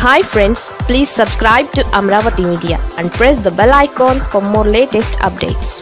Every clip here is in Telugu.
Hi friends please subscribe to Amaravati media and press the bell icon for more latest updates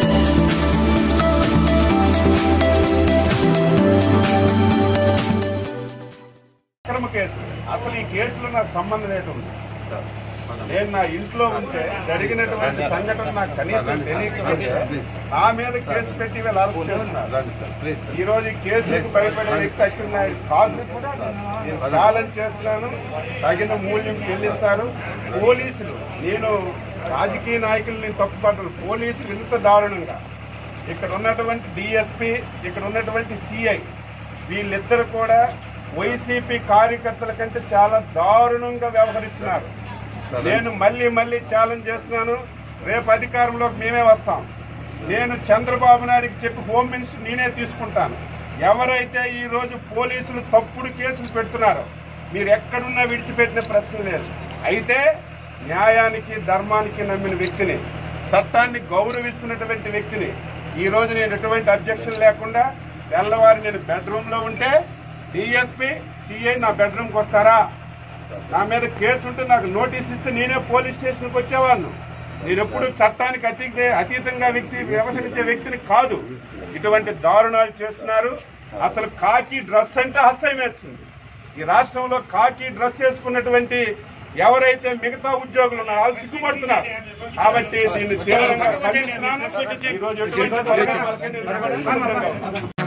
అక్రమ కేసు అసలు ఈ కేసులో నాకు సంబంధం ఏంటి ఉంది నేను నా ఇంట్లో ఉంటే జరిగినటువంటి సంఘటన నాకు కనీసం తెలియకపోతే నా మీద కేసు పెట్టి వీళ్ళు అరెస్ట్ చేస్తున్నారు ఈ రోజు ఈ కేసులకు భయపడే వ్యక్తి అచ్చెన్నాయుడు కాదు నేను ఛాలెంజ్ చేస్తున్నాను తగిన మూల్యం చెల్లిస్తాను పోలీసులు నేను రాజకీయ నాయకుల్ని తప్పుపట్టను పోలీసులు ఇంత దారుణంగా ఇక్కడ ఉన్నటువంటి డిఎస్పి ఇక్కడ ఉన్నటువంటి సిఐ వీళ్ళిద్దరు కూడా వైసీపీ కార్యకర్తల కంటే చాలా దారుణంగా వ్యవహరిస్తున్నారు నేను మళ్ళీ మళ్ళీ ఛాలెంజ్ చేస్తున్నాను రేపు అధికారంలోకి మేమే వస్తాం నేను చంద్రబాబు నాయుడికి చెప్పి హోమ్ మినిస్టర్ నేనే తీసుకుంటాను ఎవరైతే ఈ రోజు పోలీసులు తప్పుడు కేసులు పెడుతున్నారో మీరు ఎక్కడున్నా విడిచిపెట్టిన ప్రశ్న లేదు అయితే న్యాయానికి ధర్మానికి నమ్మిన వ్యక్తిని చట్టాన్ని గౌరవిస్తున్నటువంటి వ్యక్తిని ఈ రోజు నేను ఎటువంటి అబ్జెక్షన్ లేకుండా తెల్లవారి నేను బెడ్రూమ్ లో ఉంటే డిఎస్పీ సిఐ నా బెడ్రూమ్కి వస్తారా నా మీద కేసు ఉంటే నాకు నోటీస్ ఇస్తే నేనే పోలీస్ స్టేషన్కి వచ్చేవాడిను నేను ఎప్పుడు చట్టానికి అతీత అతీతంగా వ్యక్తి వ్యవహరించే వ్యక్తిని కాదు ఇటువంటి దారుణాలు చేస్తున్నారు అసలు కాకి డ్రెస్ అంటే అసహ్యం వేస్తుంది ఈ రాష్ట్రంలో కాకి డ్రెస్ చేసుకున్నటువంటి ఎవరైతే మిగతా ఉద్యోగులు ఉన్నారో వాళ్ళు సిగ్గుపడుతున్నారు కాబట్టి దీన్ని తీవ్రంగా ఖండిస్తున్నాను. ఈ రోజు ఎటువంటి పరిణామాలకి నేను నిలబడను.